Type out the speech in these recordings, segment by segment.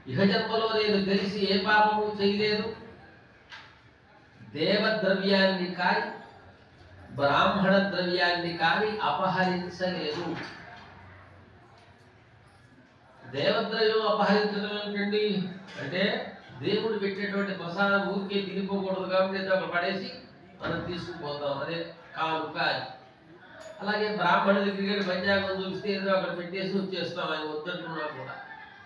ఇహ జన్మలో నేను తెలిసి ఏ పాపము చేయలేదు దేవద్రవ్యాన్ని కాని బ్రాహ్మణ ద్రవ్యాన్ని కాని అపహరించలేదు దేవద్రవ్యం అపహరించడం ఏమిటండి అంటే దేవుడు పెట్టేటువంటి ప్రసాదం ఊరికే తినిపోకూడదు కాబట్టి ఏదో అక్కడ పడేసి మనం తీసుకుపోతాం అదే కానుక అని అలాగే బ్రాహ్మణుల దగ్గరికి పంచాంగం చూపిస్తే ఏదో అక్కడ పెట్టేసి వచ్చేస్తాం ఆయన వద్దంటున్నా కూడా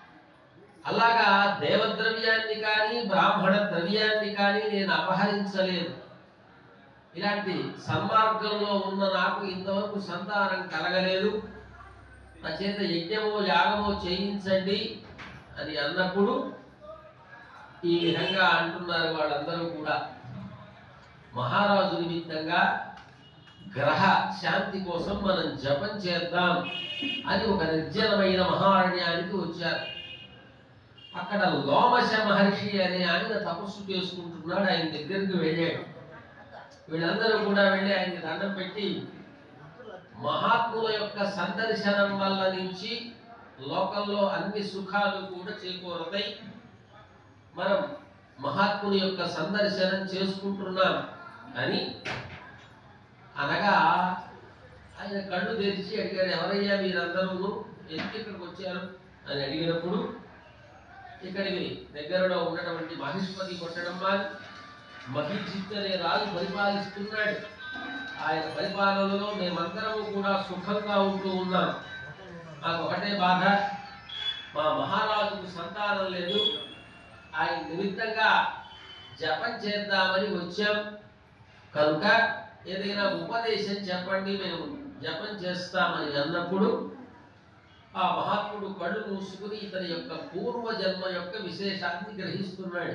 అలాగా దేవద్రవ్యాన్ని కానీ బ్రాహ్మణ ద్రవ్యాన్ని కానీ నేను అపహరించలేదు ఇలాంటి సన్మార్గంలో ఉన్న నాకు ఇంతవరకు సంతానం కలగలేదు నా చేత యజ్ఞమో యాగమో చేయించండి అని అన్నప్పుడు ఈ విధంగా అంటున్నారు వాళ్ళందరూ కూడా మహారాజు నిమిత్తంగా గ్రహ శాంతి కోసం మనం జపం చేద్దాం అని ఒక నిర్జనమైన మహారణ్యానికి వచ్చారు అక్కడ లోమశ మహర్షి అనే ఆయన తపస్సు చేసుకుంటున్నాడు ఆయన దగ్గరికి వెళ్ళాడు వీళ్ళందరూ కూడా వెళ్ళి ఆయనకి దండం పెట్టి మహాత్ముల యొక్క సందర్శనం వల్ల నుంచి లోకంలో అన్ని సుఖాలు కూడా చేకూరతాయి మనం మహాత్ముని యొక్క సందర్శనం చేసుకుంటున్నాం అని అనగా ఆయన కళ్ళు తెరిచి అడిగాడు ఎవరయ్యా మీరందరూ ఎందుకు ఇక్కడికి వచ్చారు అని అడిగినప్పుడు ఇక్కడికి దగ్గరలో ఉన్నటువంటి మహిష్పతి కొట్టడమ్మా మహిజిత్ అనే రాజు పరిపాలిస్తున్నాడు ఆయన పరిపాలనలో మేమందరము కూడా సుఖంగా ఉంటూ ఉన్నాం మాకు ఒకటే బాధ మా మహారాజుకు సంతానం లేదు ఆయన నిమిత్తంగా జపం చేద్దామని వచ్చాం కనుక ఏదైనా ఉపదేశం చెప్పండి మేము జపం చేస్తామని అన్నప్పుడు ఆ మహాత్ముడు కళ్ళు మూసుకుని ఇతని యొక్క పూర్వజన్మ యొక్క విశేషాన్ని గ్రహిస్తున్నాడు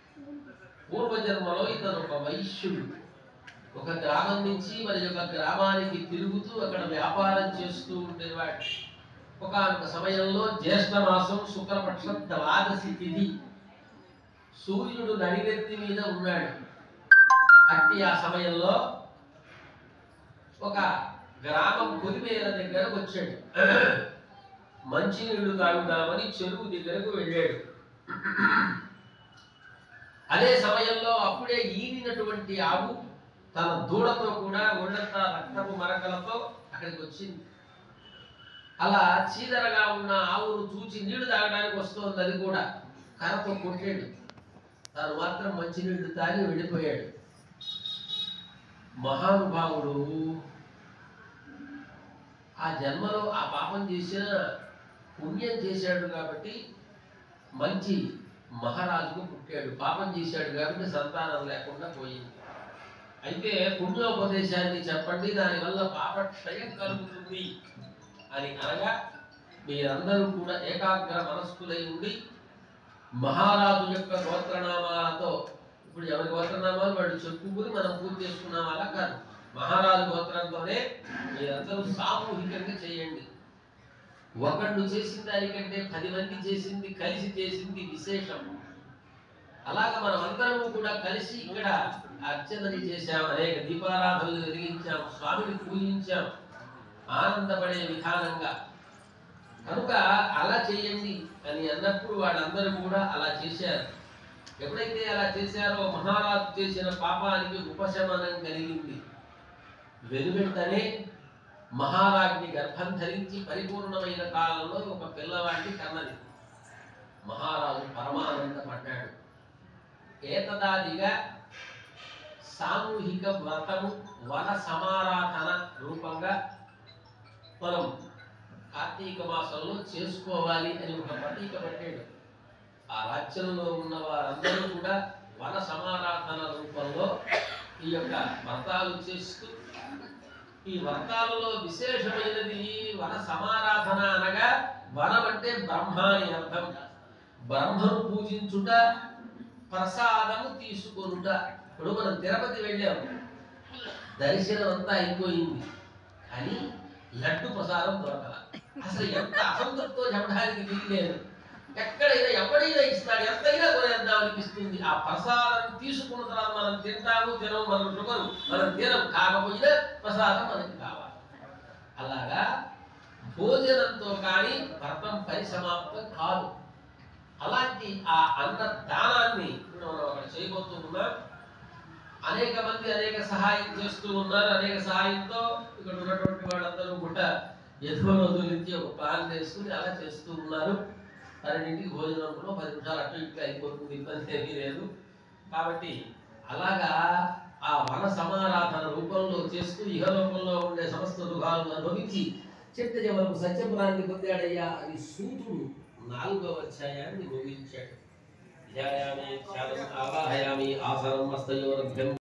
పూర్వజన్మలో ఇతను ఒక వైశ్యుడు ఒక గ్రామం నుంచి మరి ఒక గ్రామానికి తిరుగుతూ అక్కడ వ్యాపారం చేస్తూ ఉండేవాడు ఒకనొక సమయంలో జ్యేష్ఠ మాసం శుక్లపక్ష ద్వాదశి తిథి సూర్యుడు నడినెత్తి మీద ఉన్నాడు అట్టి ఆ సమయంలో ఒక గ్రామం పొలిమేర దగ్గరకు వచ్చాడు మంచినీళ్లు తాగుదామని చెరువు దగ్గరకు వెళ్ళాడు అదే సమయంలో అప్పుడే ఈనినటువంటి ఆవు తన దూడతో కూడా ఒళ్ళంతా రక్తపు మరకలతో అక్కడికి వచ్చింది అలా చీదరగా ఉన్న ఆవును చూచి నీళ్లు తాగడానికి వస్తోంది అది కూడా కర్రతో కొట్టాడు తాను మాత్రం మంచినీళ్లు తాగి వెళ్ళిపోయాడు మహానుభావుడు ఆ జన్మలో ఆ పాపం చేసిన పుణ్యం చేశాడు కాబట్టి మంచి మహారాజుకు పుట్టాడు పాపం చేశాడు కాబట్టి సంతానం లేకుండా పోయింది అయితే పుణ్యోపదేశాన్ని చెప్పండి దానివల్ల పాపక్షయం కలుగుతుంది అని అనగా మీరందరూ కూడా ఏకాగ్ర మనస్కులై ఉండి మహారాజు యొక్క గోత్రనామాలతో ఇప్పుడు ఎవరి గోత్రనామాలు వాడు చెప్పుకుని మనం పూర్తి చేసుకున్నాం అలా కాదు మహారాజు గోత్రంతోనే మీరందరూ సామూహికంగా చేయండి ఒకళ్ళు చేసిన దానికంటే పది మంది చేసింది కలిసి చేసింది విశేషం అలాగ మనం అందరము కూడా కలిసి ఇక్కడ అర్చనని చేశాం అనేక దీపారాధనలు వెలిగించాం స్వామిని పూజించాం ఆనందపడే విధానంగా కనుక అలా చేయండి అని అన్నప్పుడు వాళ్ళందరూ కూడా అలా చేశారు ఎప్పుడైతే అలా చేశారో మహారాజు చేసిన పాపానికి ఉపశమనం కలిగింది వెనువెంటనే మహారాజ్ని గర్భం ధరించి పరిపూర్ణమైన కాలంలో ఒక పిల్లవాడిని కన్నది మహారాజు పరమానందపడ్డాడు ఏతదాదిగా సామూహిక వ్రతము వన సమారాధన రూపంగా మనం కార్తీక మాసంలో చేసుకోవాలి అని ఒక ప్రతీక పట్టాడు ఆ రాజ్యంలో ఉన్న వారందరూ కూడా వన సమారాధన రూపంలో ఈ యొక్క వ్రతాలు చేస్తూ ఈ వ్రతాలలో విశేషమైనది వన సమారాధన అనగా వనం అంటే బ్రహ్మ అని అర్థం బ్రహ్మను పూజించుట ప్రసాదము తీసుకొనుట ఇప్పుడు మనం తిరుపతి వెళ్ళాము దర్శనం అంతా అయిపోయింది కానీ లడ్డు ప్రసాదం దొరకల అసలు ఎంత అసంతృప్తో చెప్పడానికి వీల్లేదు ఎక్కడైనా ఎవడైనా ఇస్తాడు ఎంతైనా కొనేద్దాం అనిపిస్తుంది ఆ ప్రసాదం తీసుకున్న తర్వాత మనం తింటాము తినము మనం షుగరు మనం తినం కాకపోయినా ప్రసాదం మనకి కావాలి అలాగా భోజనంతో కానీ వ్రతం పరిసమాప్తం కాదు అలాంటి ఆ అన్న దానాన్ని ఇప్పుడు మనం అక్కడ చేయబోతూ ఉన్నాం అనేక మంది అనేక సహాయం చేస్తూ ఉన్నారు అనేక సహాయంతో ఇక్కడ ఉన్నటువంటి వాళ్ళందరూ కూడా ఎదుగు రోజుల నుంచి ఒక ప్లాన్ చేసుకుని అలా చేస్తూ ఉన్నారు పన్నెండింటికి భోజనం కూడా పది నిమిషాలు అటు ఇటు అయిపోతుంది ఇబ్బంది ఏమీ లేదు కాబట్టి అలాగా ఆ వన సమారాధన రూపంలో చేస్తూ ఇహలోకంలో ఉండే సమస్త దుఃఖాలను అనుభవించి చిట్ట చివరకు సత్యపురాన్ని పొందాడయ్యా అని సూతుడు నాలుగవ అధ్యాయాన్ని ముగించాడు ధ్యాయామి ధ్యానం ఆవాహయామి ఆసనం మస్తయోరభ్యం